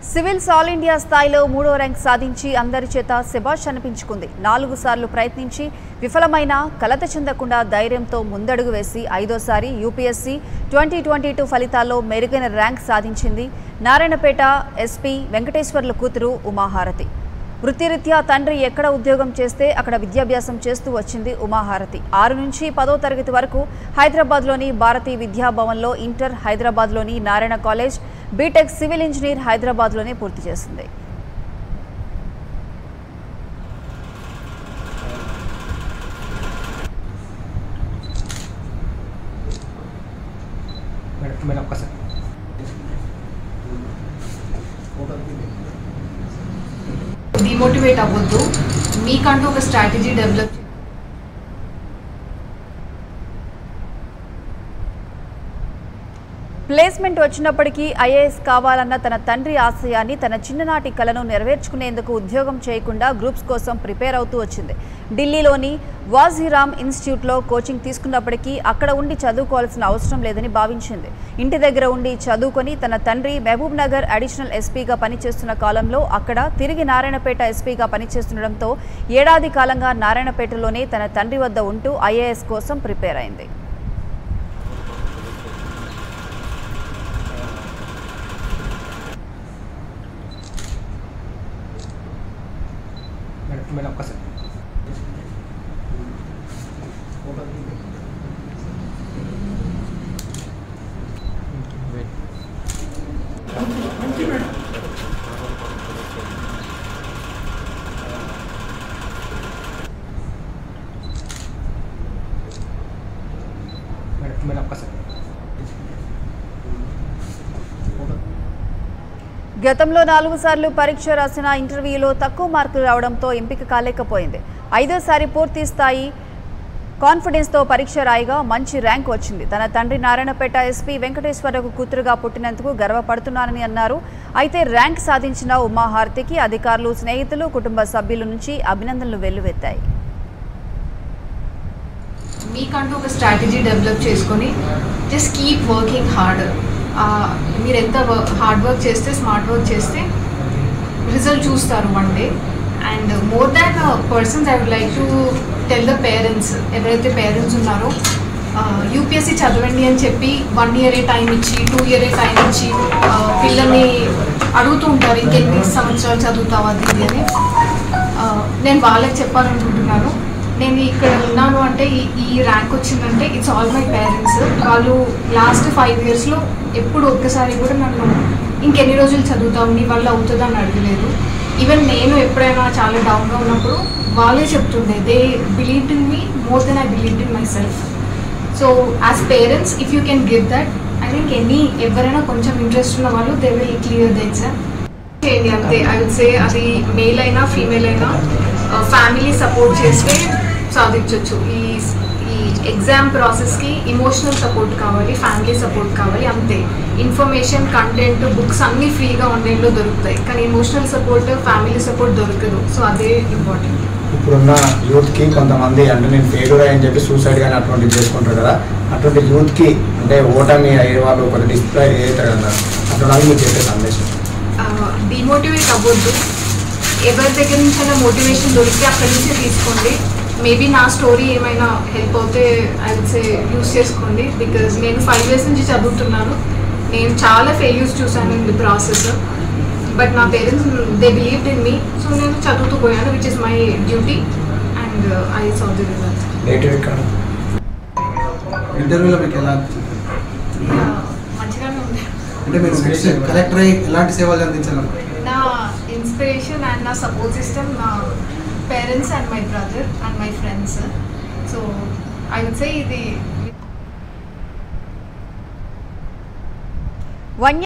civils all India స్థాయిలో మూడో rank సాధించి అందరి చేత శబాష్ అనిపించుకుంది నాలుగు సార్లు ప్రయత్నించి విఫలమైన కలత చెందకుండా ధైర్యంతో ముందడుగు వేసి ఐదోసారి యూపీఎస్సీ ట్వంటీ ట్వంటీ టూ ఫలితాల్లో మెరుగైన ర్యాంక్ సాధించింది నారాయణపేట ఎస్పీ వెంకటేశ్వర్ల కూతురు ఉమాహారతి వృత్తిరీత్యా తండ్రి ఎక్కడ ఉద్యోగం చేస్తే అక్కడ విద్యాభ్యాసం చేస్తూ వచ్చింది ఉమాహారతి ఆరు నుంచి పదో తరగతి వరకు హైదరాబాద్లోని భారతీ విద్యాభవన్లో ఇంటర్ హైదరాబాద్లోని Narayana college BTech civil engineer హైదరాబాద్లోనే పూర్తి చేసింది మేడం మేడం ఒక్కసారి డిమోటివేట్ అవ్వద్దు మీకంటూ ఒక స్ట్రాటజీ డెవలప్ ప్లేస్మెంట్ వచ్చినప్పటికీ ఐఏఎస్ కావాలన్న తన తండ్రి ఆశయాన్ని తన చిన్ననాటి కలను నెరవేర్చుకునేందుకు ఉద్యోగం చేయకుండా గ్రూప్స్ కోసం ప్రిపేర్ అవుతూ వచ్చింది ఢిల్లీలోని వాజీరామ్ ఇన్స్టిట్యూట్లో కోచింగ్ తీసుకున్నప్పటికీ అక్కడ ఉండి చదువుకోవాల్సిన అవసరం లేదని భావించింది ఇంటి దగ్గర ఉండి చదువుకొని తన తండ్రి మహబూబ్ నగర్ అడిషనల్ ఎస్పీగా పనిచేస్తున్న కాలంలో అక్కడ తిరిగి నారాయణపేట ఎస్పీగా పనిచేస్తుండడంతో ఏడాది కాలంగా నారాయణపేటలోనే తన తండ్రి వద్ద ఉంటూ ఐఏఎస్ కోసం ప్రిపేర్ అయింది మేడం మేడం ఒక్కసారి మేడం మేడం ఒక్కసారి గతంలో నాలుగు సార్లు పరీక్ష రాసిన ఇంటర్వ్యూలో తక్కువ మార్కులు రావడంతో ఎంపిక కాలేకపోయింది ఐదోసారి పూర్తి స్థాయి కాన్ఫిడెన్స్తో పరీక్ష రాయిగా మంచి ర్యాంక్ వచ్చింది తన తండ్రి నారాయణపేట ఎస్పీ వెంకటేశ్వరకు కూతురుగా పుట్టినందుకు గర్వపడుతున్నానని అన్నారు అయితే ర్యాంక్ సాధించిన ఉమాహారతికి అధికారులు స్నేహితులు కుటుంబ సభ్యుల నుంచి అభినందనలు వెల్లువెత్తాయి మీకంటూ ఒక స్ట్రాటజీ డెవలప్ చేసుకొని జస్ట్ కీప్ వర్కింగ్ హార్డ్ మీరు ఎంత హార్డ్ వర్క్ చేస్తే స్మార్ట్ వర్క్ చేస్తే రిజల్ట్ చూస్తారు one day and more than persons I would like to tell the parents ఎవరైతే పేరెంట్స్ ఉన్నారో యూపీఎస్సీ చదవండి అని చెప్పి వన్ ఇయరే టైం ఇచ్చి టూ ఇయరే టైం ఇచ్చి ఆ, పిల్లల్ని అడుగుతూ ఉంటారు ఇంకెన్ని సంవత్సరాలు చదువుతావా అది ఇది అని ఆ, నేను వాళ్ళకి చెప్పాలనుకుంటున్నాను నేను ఇక్కడ ఉన్నాను అంటే ఈ ఈ ర్యాంక్ వచ్చిందంటే ఇట్స్ ఆల్ మై పేరెంట్స్ వాళ్ళు లాస్ట్ ఫైవ్ ఇయర్స్లో ఎప్పుడు ఒక్కసారి కూడా నన్ను ఇంకెన్ని రోజులు చదువుతావు నీ వల్ల అవుతుందా అని అడగలేదు ఈవెన్ నేను ఎప్పుడైనా చాలా డౌన్గా ఉన్నప్పుడు వాళ్ళే చెప్తుండే they believe in me more than I believe in myself so as parents if you can give that I think any ఎవరైనా కొంచెం ఇంట్రెస్ట్ ఉన్న వాళ్ళు they will clear the exam చేయండి అంతే ఐ వుడ్ సే అది మేల్ అయినా female అయినా family support చేస్తే సాధించవచ్చు ఈ ఈ ఎగ్జామ్ ప్రాసెస్కి ఇమోషనల్ సపోర్ట్ కావాలి ఫ్యామిలీ సపోర్ట్ కావాలి అంతే ఇన్ఫర్మేషన్ కంటెంట్ బుక్స్ అన్నీ ఫ్రీగా ఆన్లైన్లో దొరుకుతాయి కానీ ఇమోషనల్ సపోర్ట్ ఫ్యామిలీ సపోర్ట్ దొరకదు సో అదే ఇంపార్టెంట్ ఇప్పుడున్న యూత్కి కొంతమంది అంటే నేను ఫెయిల్యూర్ అని చెప్పి సూసైడ్ కానీ అటువంటివి చేసుకుంటారు కదా అటువంటి యూత్కి అంటే ఓటమి అయ్యే వాళ్ళు కొంత డిస్ప్లే అవుతారు కదా అటువంటి వాళ్ళకి మీరు చెప్పే సందేశం డిమోటివేట్ అవ్వద్దు ఎవరి దగ్గర నుంచైనా మోటివేషన్ దొరికితే అక్కడి నుంచే తీసుకోండి మేబీ నా స్టోరీ ఏమైనా హెల్ప్ అవుతే ఐ విల్ సే యూస్ చేసుకోండి బికాజ్ నేను ఫైవ్ ఇయర్స్ నుంచి చదువుతున్నాను నేను చాలా ఫెయిల్యూర్స్ చూసాను ఇన్ ది ప్రాసెస్ బట్ నా పేరెంట్స్ they believed in me so నేను చదువుతూ పోయాను which is my duty and I saw the result నేటివ్ ఇక్కడ ఇంటర్వ్యూలో మీకు ఎలా అనిపించింది మంచిగానే ఉంది అంటే మీరు నెక్స్ట్ కలెక్టర్ అయ్యి ఎలాంటి సేవలు అందించాలనుకుంటున్నారు నా ఇన్స్పిరేషన్ అండ్ నా సపోర్ట్ సిస్టమ్ నా parents and my brother and my friends so I would say ఇది వన్య